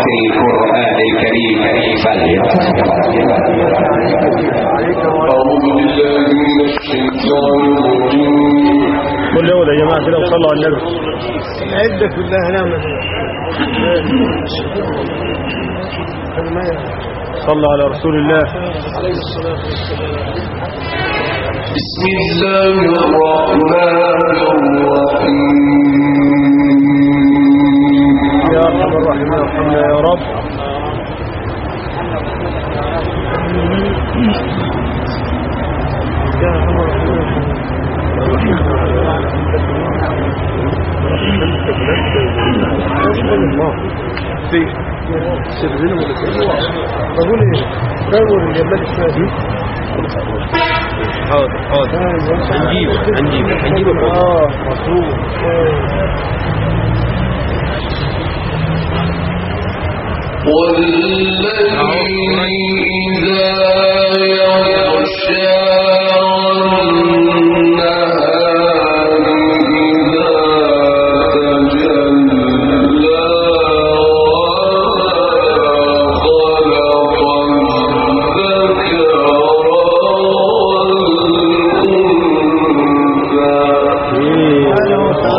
القرآن الكريم فليتفضل أعوذ بالله من الشيطان الرجيم كل يوم يا جماعة كده وصلوا على النبي عدة كلها نعمة صلوا على رسول الله بسم الله الرحمن الرحيم يا أرحم الراحمين ارحمنا يا رب بقول ايه دور الجمال الشهيد حاضر حاضر هنجيب هنجيب هنجيب اه مفروض والذي إذا يغشى النهار إذا تجلى خلق الذكر والأنثى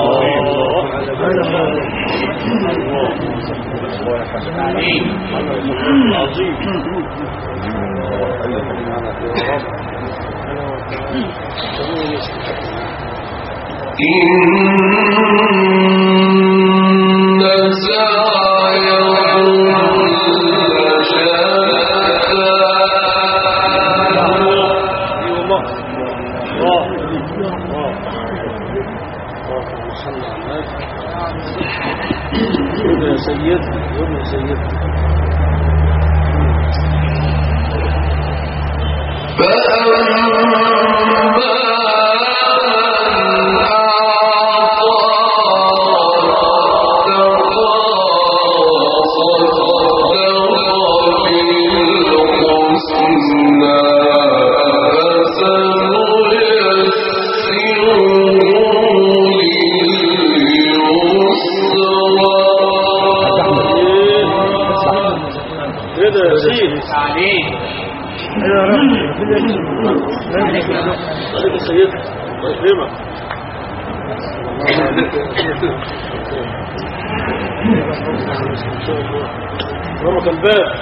إن سعيكم لشتى يا سيد يا سيد كده يا سيد عليك يا سيد الله يكرمك رمك الباب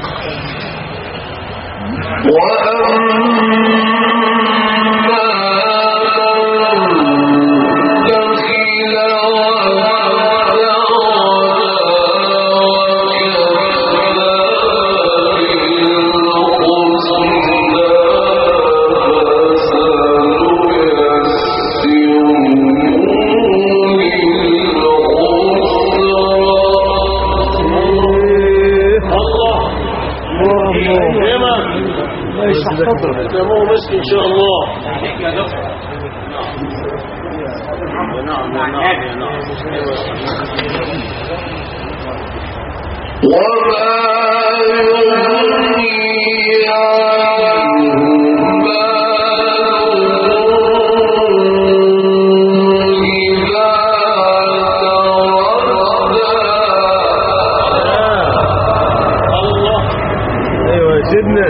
الله يكرمك الله يشرح صدرك تمام مسك ان شاء الله نعم نعم نعم نعم وما يغني عنه ماله إذا تردى الله ايوه يا سيدنا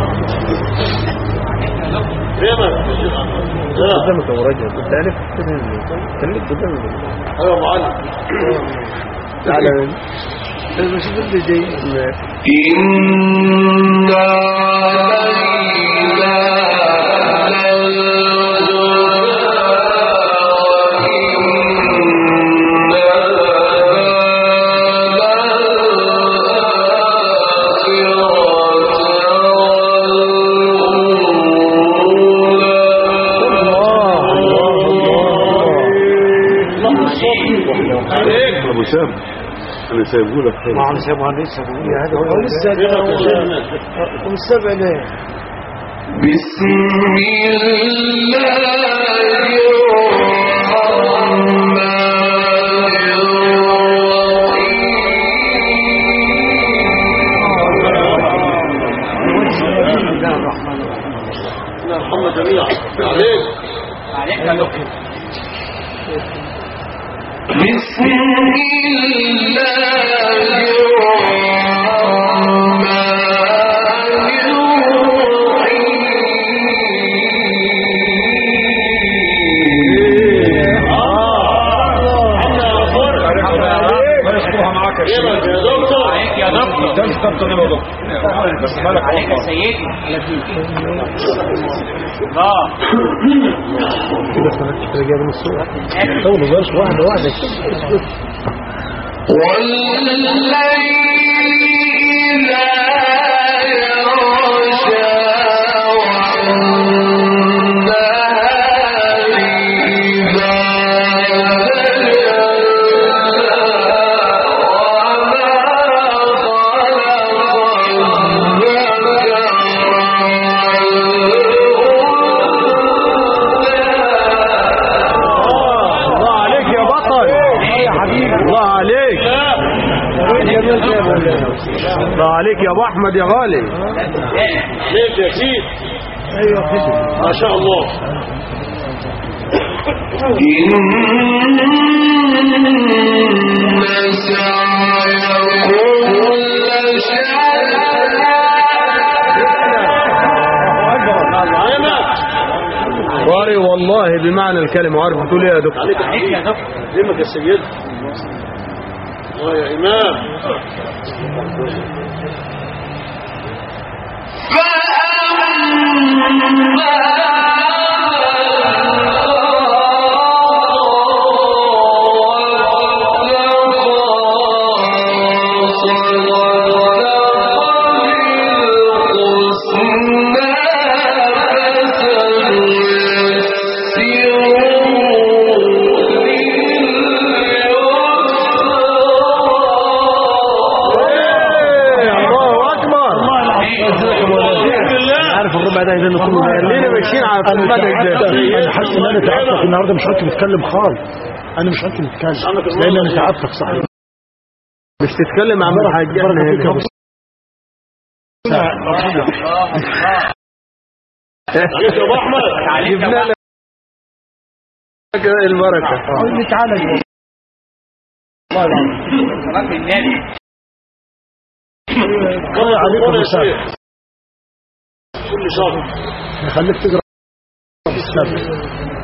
يكرمك لا قدامك يا راجل كنت عارف خليك قدامك ايوه يا معلم تعالى انا بشوف اللي جاي إن علينا عليك ابو سام اللي سايبه لك ما عم سيبها لسه هذا هو لسه يكرمك يا شيخنا والسبع ليه بسم الله الرحمن الرحيم لا محمد جميعا عليك بسم الله يكرمك يا دكتور عليك يا دكتور ده مش دكتور يا دكتور بس مالك عليك يا والله. سيدي الله كده سنة رجال من السوق أول ما بقاش واحدة واحدة كده الله عليك يا بطل يا حبيبي الله عليك الله عليك يا ابو احمد يا غالي ليك يا سيد ايوه كده ما شاء الله عينك قاري والله بمعنى الكلمة وعارف بتقول ايه يا دكتور عليك يا عليك يا حبيبي دكتور يكرمك يا سيد الله يا إمام الله اكبر الحمد لله عارف الربع ده اذا كله خلينا ماشيين على المنهج ده انا حاسس ان انا تعبتك النهارده مش عارف اتكلم خالص انا مش عارف اتكلم لان انا تعبتك صحيح مش تتكلم عن حاجة احنا هنا عليك يا أبو أحمد جبنا لك البركة تعالى رب النبي الله عليكم ربنا يا يا شيخ شيخ كل شهر خليك تقرا السبت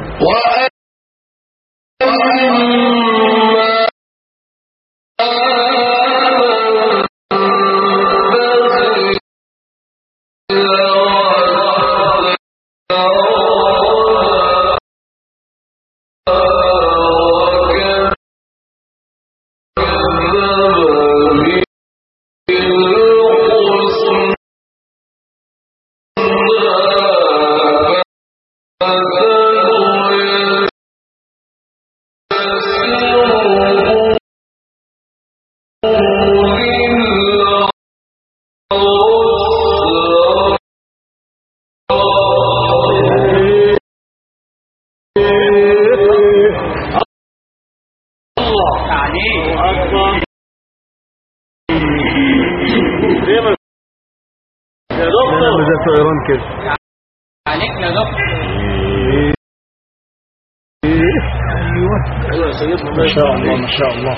عليك أكبر يكرمك يا دكتور زي طيران كده عليك يا دكتور ايوه يا سيدنا ما شاء الله ما شاء الله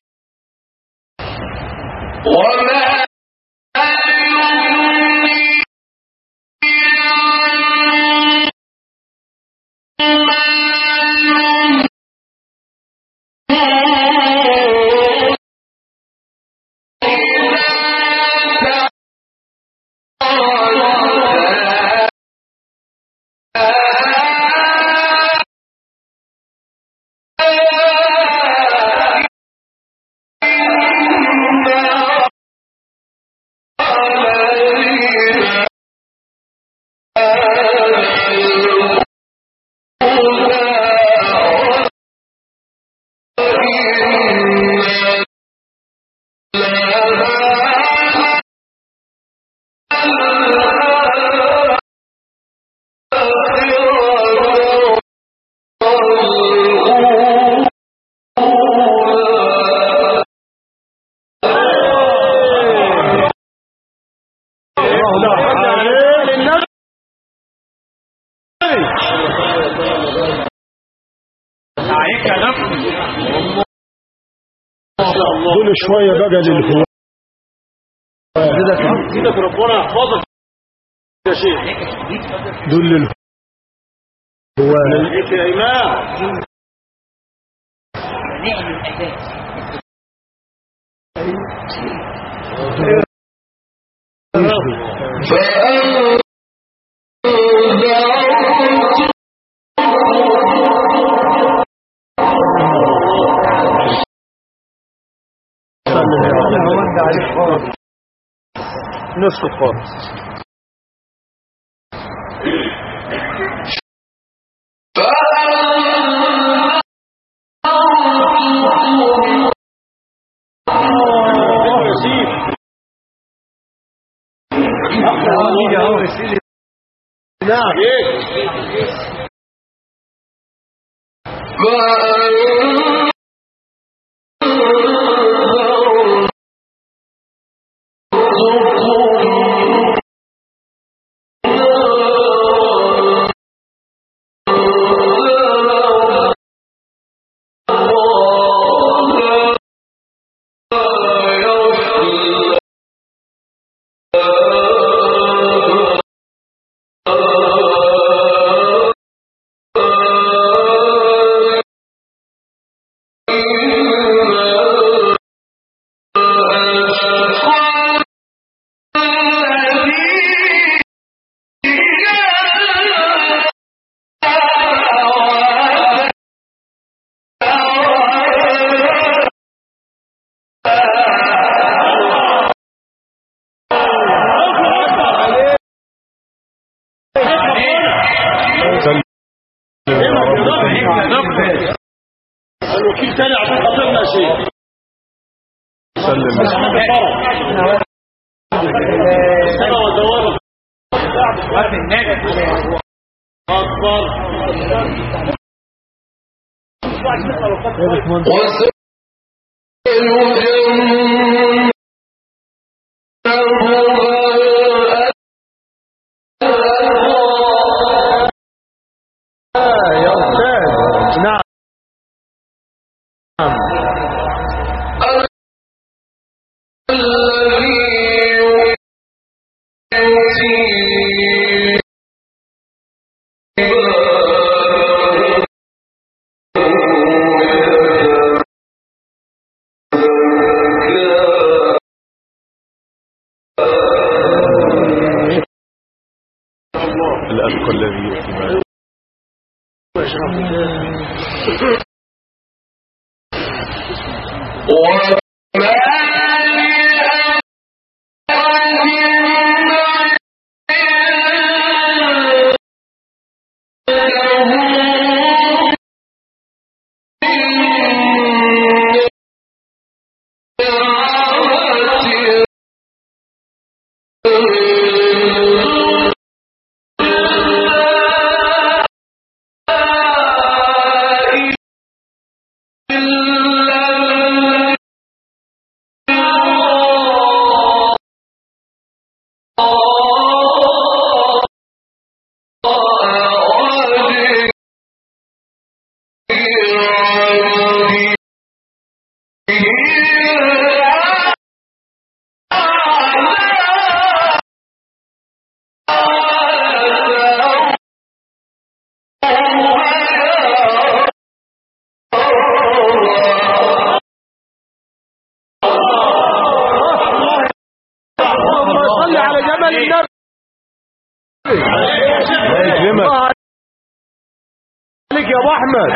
عليك يا دكتور ما شاء الله دول شويه بقى للهواء كده ربنا يحفظك يا شيخ دول للهواء عليك يا إمام نعم الأساس نسكت خالص نعم الوكيل تاني عشان خاطرنا شيء سلم انا ودوره وفي النبي اكبر يا أستاذ نعم الأتقى الذي يؤتي ماله اللهم صل على جبل النبي لا يكرمك الله عليك يا ابو احمد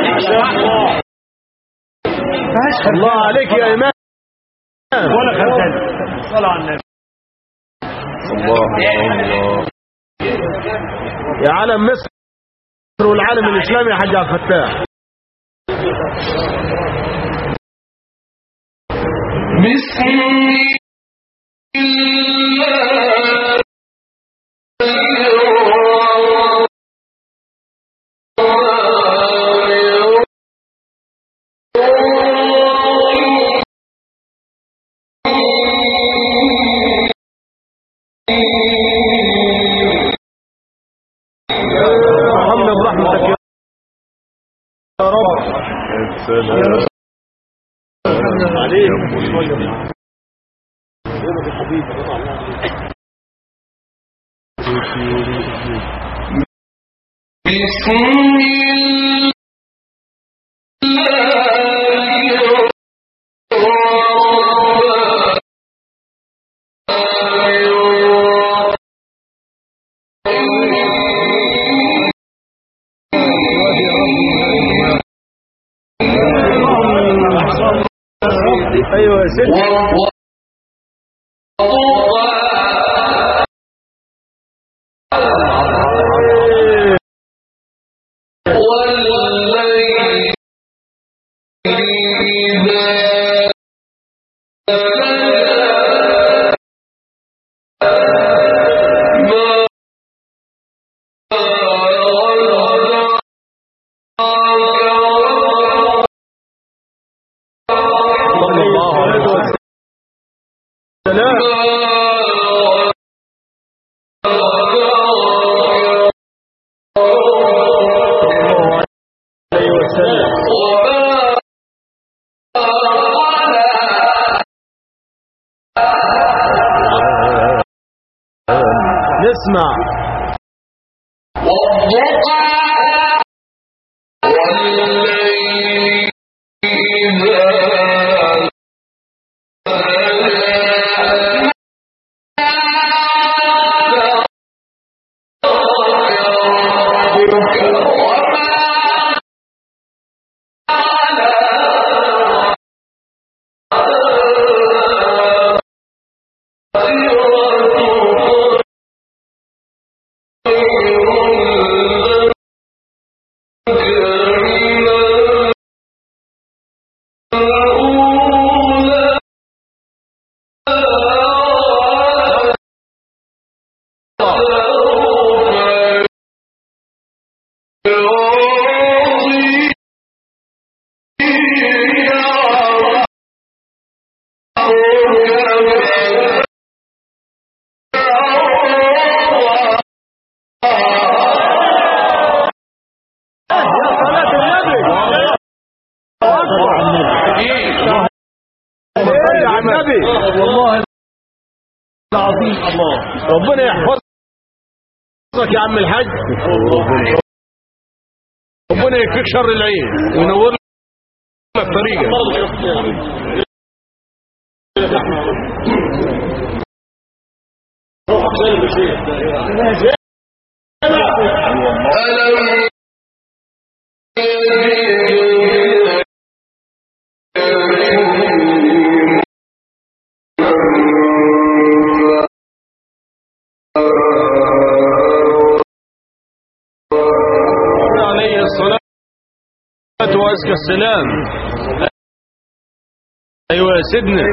الله عليك يا امام ولا خزان صلى على النبي الله الله يا عالم مصر والعالم الاسلامي يا حاج عبد الفتاح ارحمنا برحمتك يا رب السلام عليك ايوه يا سيدي صلى الله عليه وسلم عليه وسلم نسمع صل على النبي والله العظيم الله ربنا يحفظك يا عم الحاج ربنا يكفيك شر العين وينور لك طريقك عليه الصلاة وأزكى السلام أيوة يا سيدنا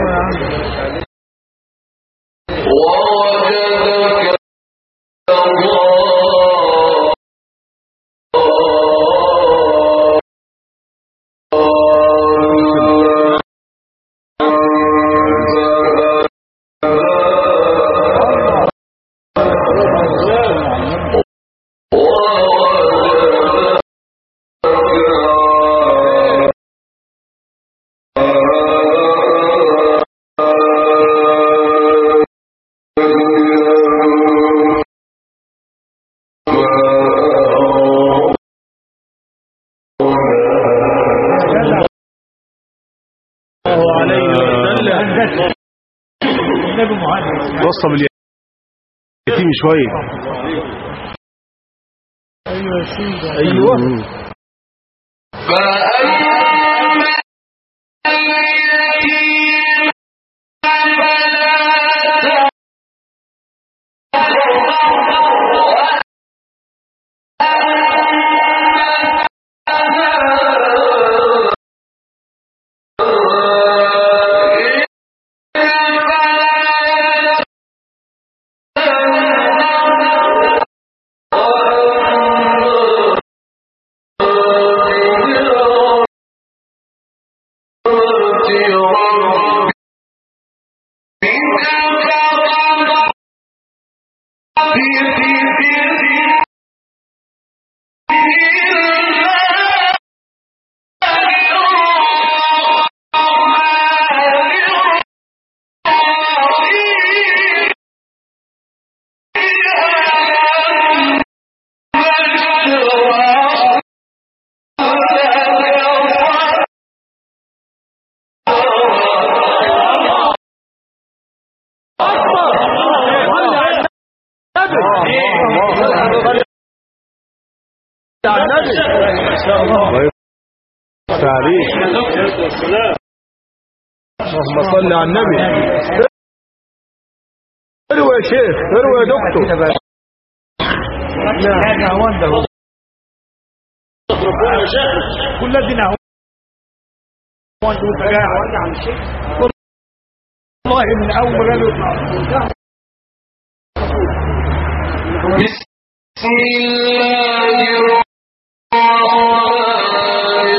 الله عليه وسلم وصى باليتيم شوية ايوه الله يفتح عليك اللهم صل على النبي اروى يا شيخ اروى يا دكتور هذا هو عنده ربنا يا شيخ كل الذين هو وانت متجاهل والله من اول قالوا بسم الله الرحمن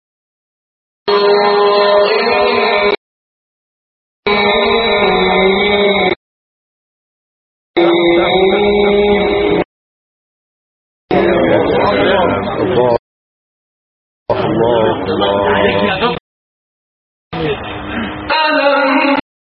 الله الله الله ألم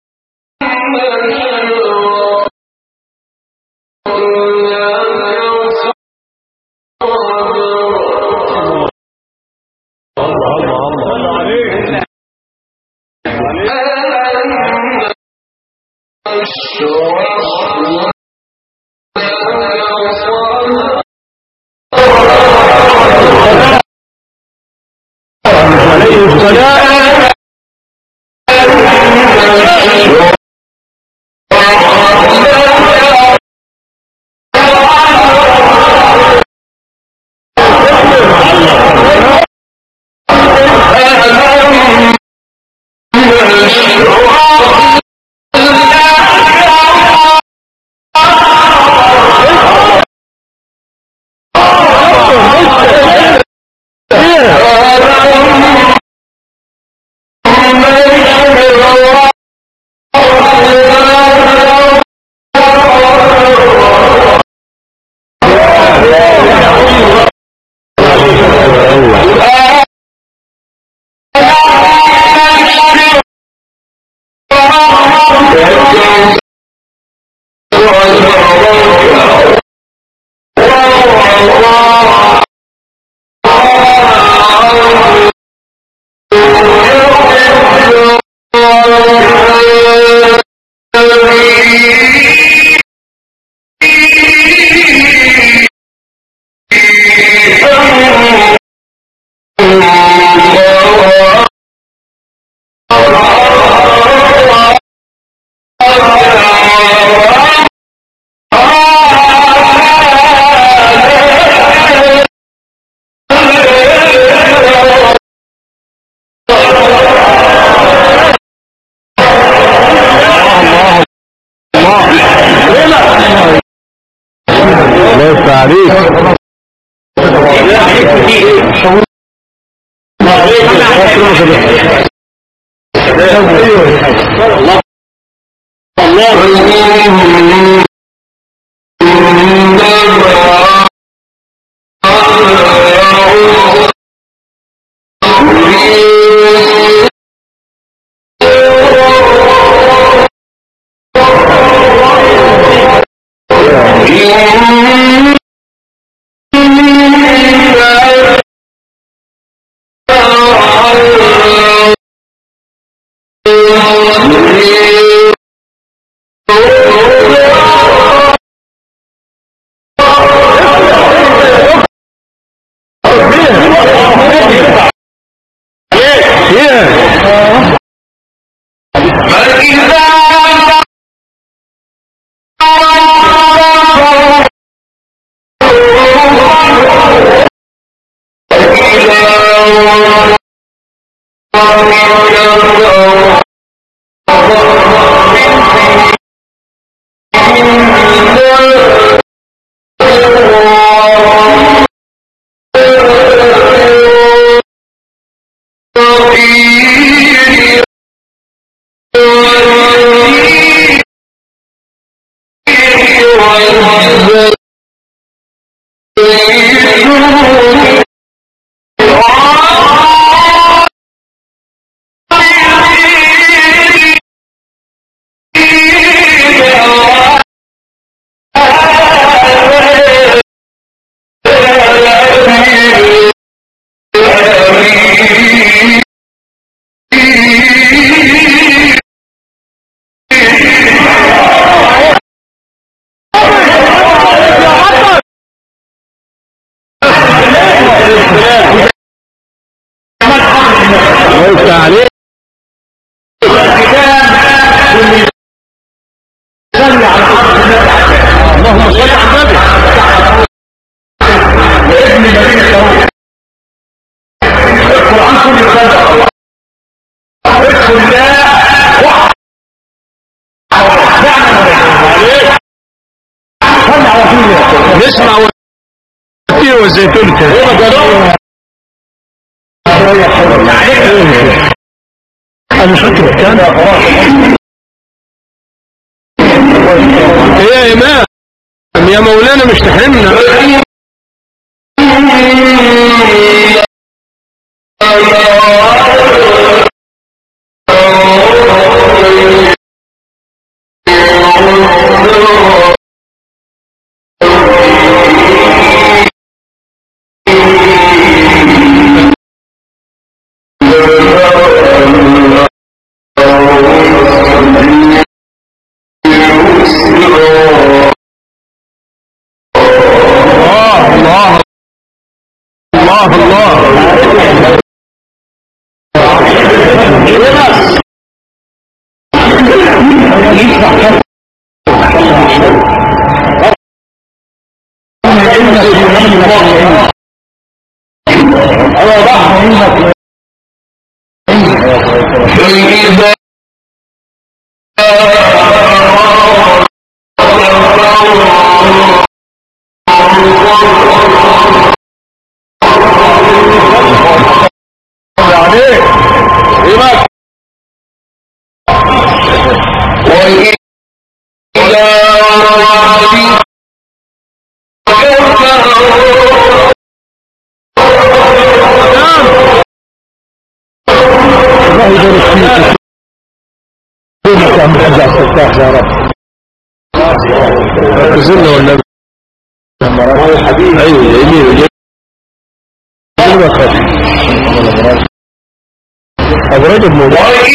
الله يفتح عليك اسمع والتين والزيتون كده انا مش راكب الكلام ايه يا امام يا مولانا مش تحرمنا الله الله الله الله الله يبارك فيك يا عم الحاج عبد الفتاح يا رب زلنا ولا ايوه جميل ابو رجب موضوع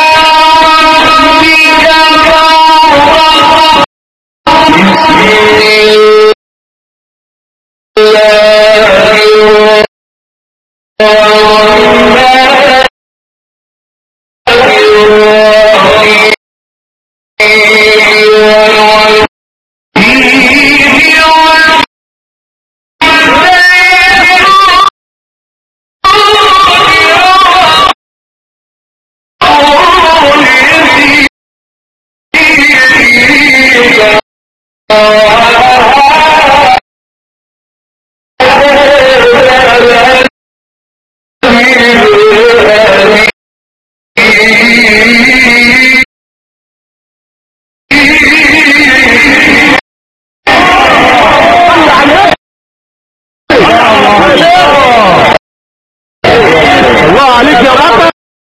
الله عليك يا بطل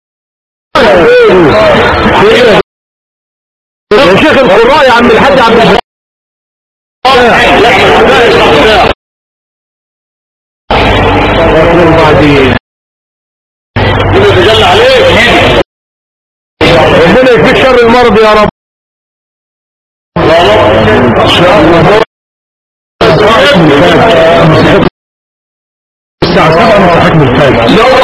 يا شيخ القراء يا عم الحاج عبد الفتاح بعدين يتجلى عليك ربنا يكفيك شر المرض يا رب ان شاء الله الساعة 7 انا حكم الفجر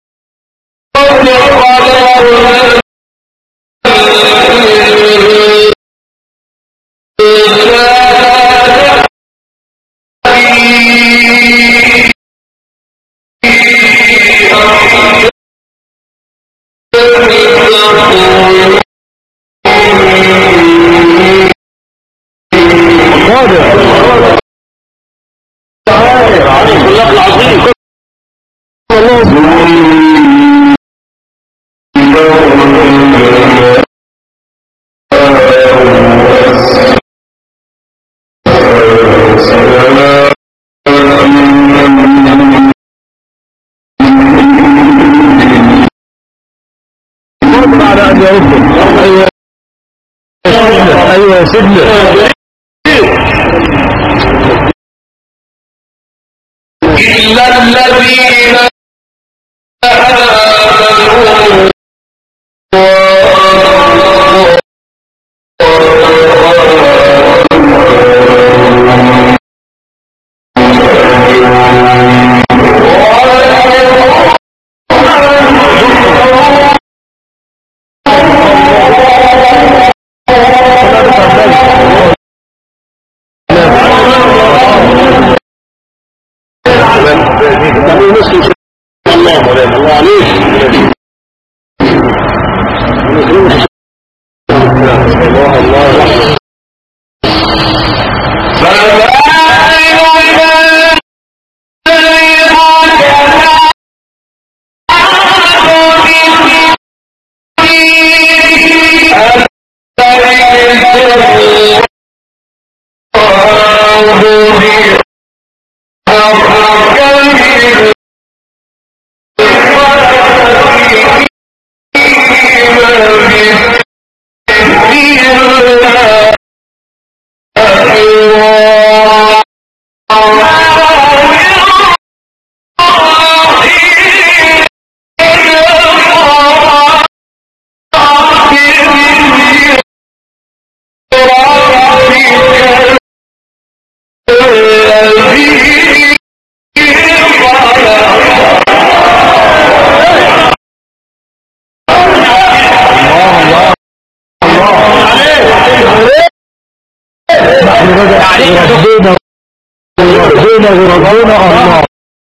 صبر على ان يرد ايوه ايوه يا سيدنا إلا الذين آمنوا الله عليك ربنا ربنا وربنا الله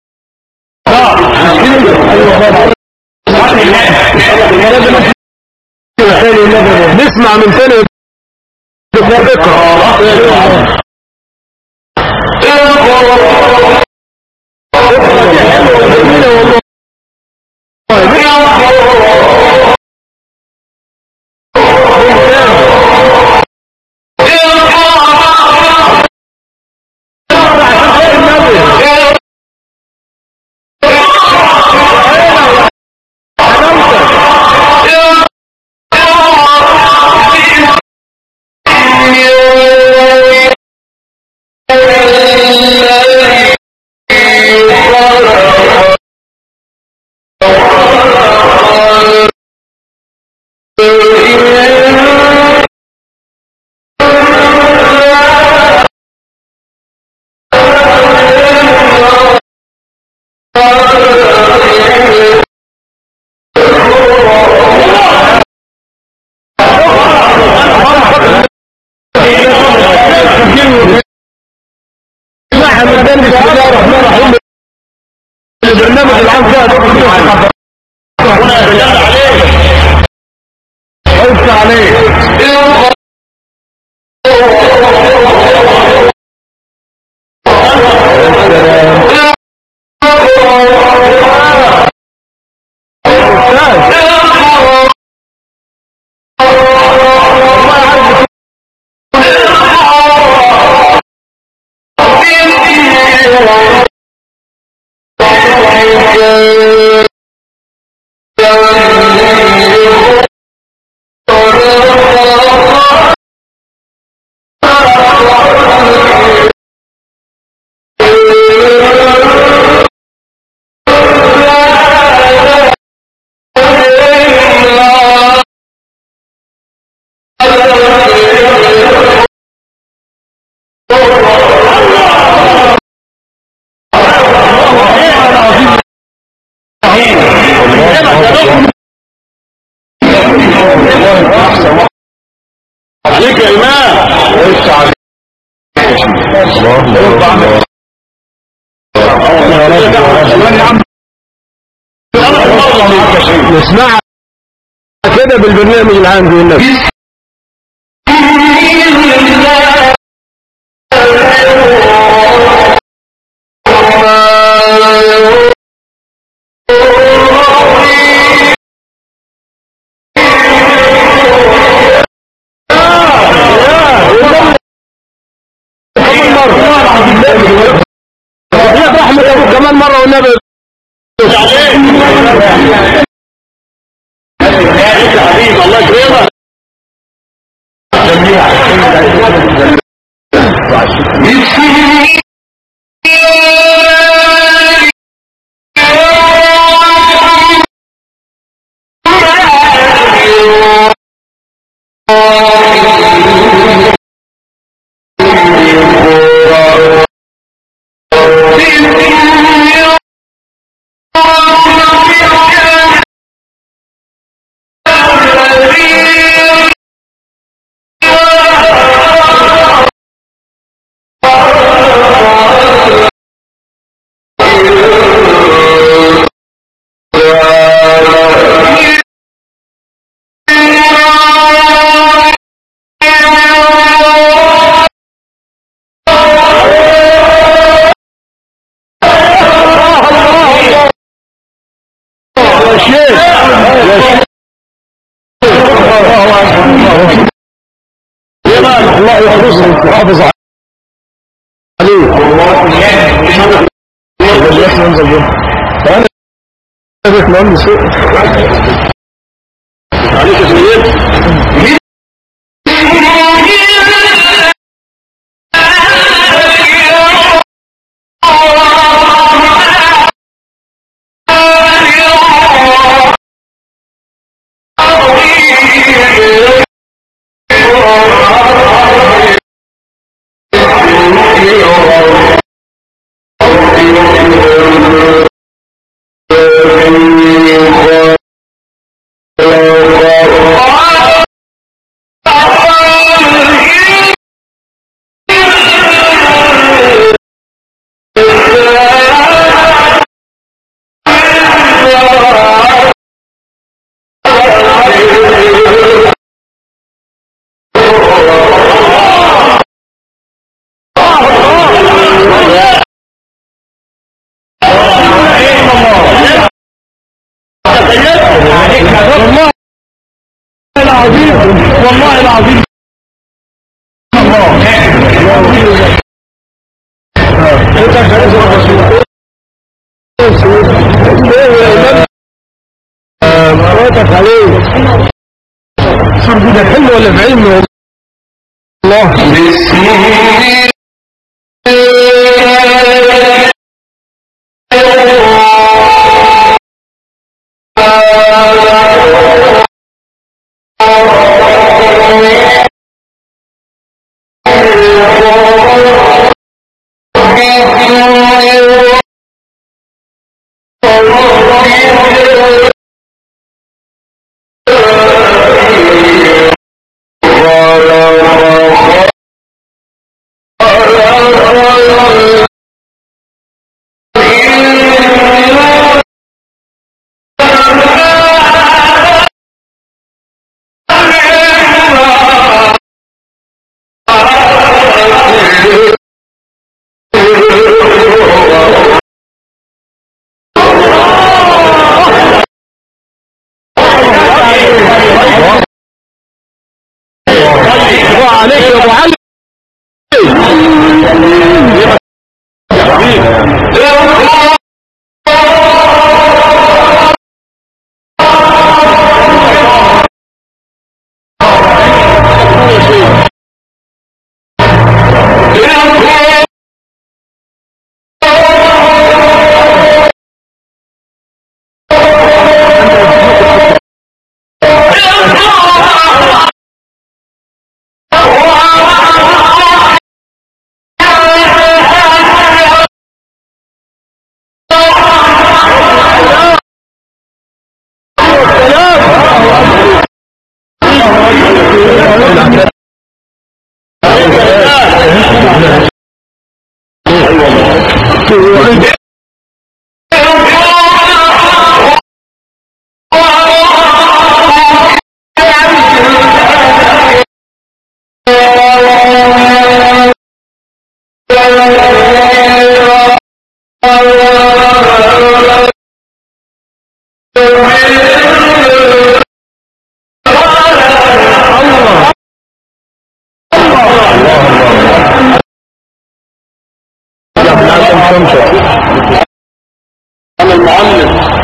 نسمع من ثاني اقرا نحن بسم الله الرحمن الرحيم البرنامج العام فيها دكتور عليك عليك عليك يا امام نسمع كده بالبرنامج العام في النفس يا رحمة ابوك كمان مرة والنبي حبيبي الله يكرمك يا شيخ يا شيخ الله يحفظك ويحافظ الناس منزل بيه فأنا بيت مهم سوء عليك يا سيدي والله العظيم والله العظيم مراتك عليه صار ده حلو ولا في علم والله وعليك يا ابو علي انا المعلم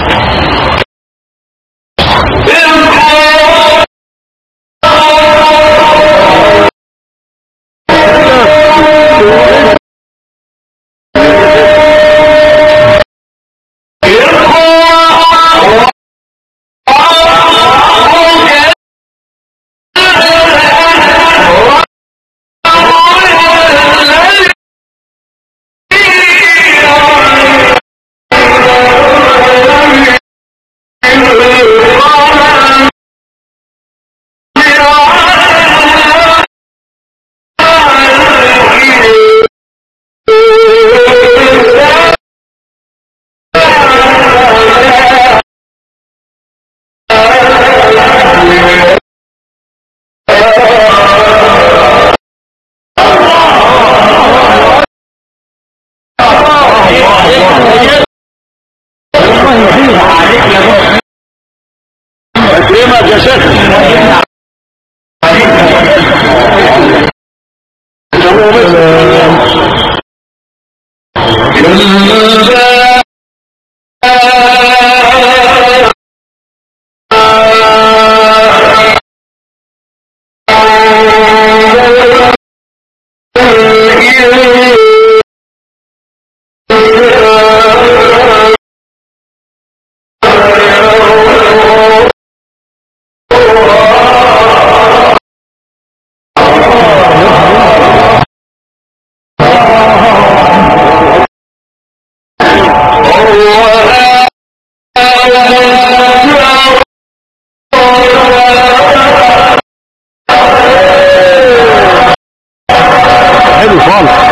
حلو خالص